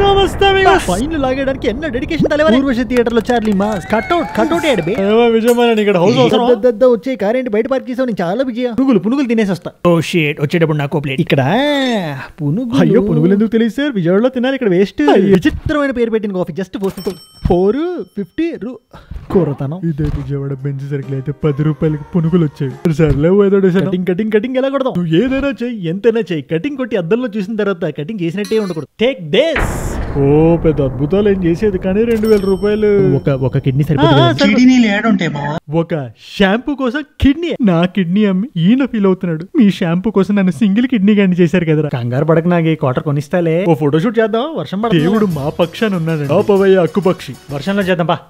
నమస్తే amigos. ఫైన్లు లాగేయడానికి ఎన్న డెడికేషన్ తలవాలి ఊర్వశి థియేటర్ లో చార్లీ మా కట్అవుట్ కట్అవుట్ ఏడు బే ఏమో విజయమాలని ఇక్కడ హౌస్ అవసరం దద్ద వచ్చే కారేంటి బయట పార్క్ చేసావు నేను చాలా బిజీ పునుగులు పునుగులు తినేసి వస్తా ఓ షేట్ వచ్చేటప్పుడు నాకు ప్లేట్ ఇక్కడ పునుగు అయ్యో పునుగులు ఎందుకు తెలియదు సార్ విజయవాడలో తినాలి ఇక్కడ వేస్ట్ విచిత్రమైన పేరు పెట్టిన coffee just four four fifty రూ కూరతనం ఇదే విజయవాడ బెంచ్ సర్కిల్ అయితే పది రూపాయలకి పునుగులు వచ్చేవి సర్లే ఏదో కటింగ్ కటింగ్ కటింగ్ ఎలా కొడతాం నువ్వు ఏదైనా చెయ్యి ఎంతైనా చెయ్యి కటింగ్ కొట్టి అద్దంలో చూసిన తర్వాత కటింగ్ చేసినట్టే ఉండకూడదు టేక్ దిస్ ఓ పెద్ద అద్భుతాలు ఏం చేసేది కానీ రెండు వేల రూపాయలు ఒక ఒక కిడ్నీ ఆ, సరిపోతుంది సరే. కిడ్నీలు ఏడుంటాయి మావా ఒక షాంపూ కోసం కిడ్నీ నా కిడ్నీ అమ్మి ఈయన ఫీల్ అవుతున్నాడు మీ షాంపూ కోసం నన్ను సింగిల్ కిడ్నీ గండి చేశారు కదరా కంగారు పడక నాకు ఈ క్వార్టర్ కొనిస్తాలే ఓ ఫోటోషూట్ చేద్దాం వర్షం పడుతుంది. దేవుడు మా పక్షాన్ని ఉన్నాడు అక్కుపక్షి వర్షంలో చేద్దాం పా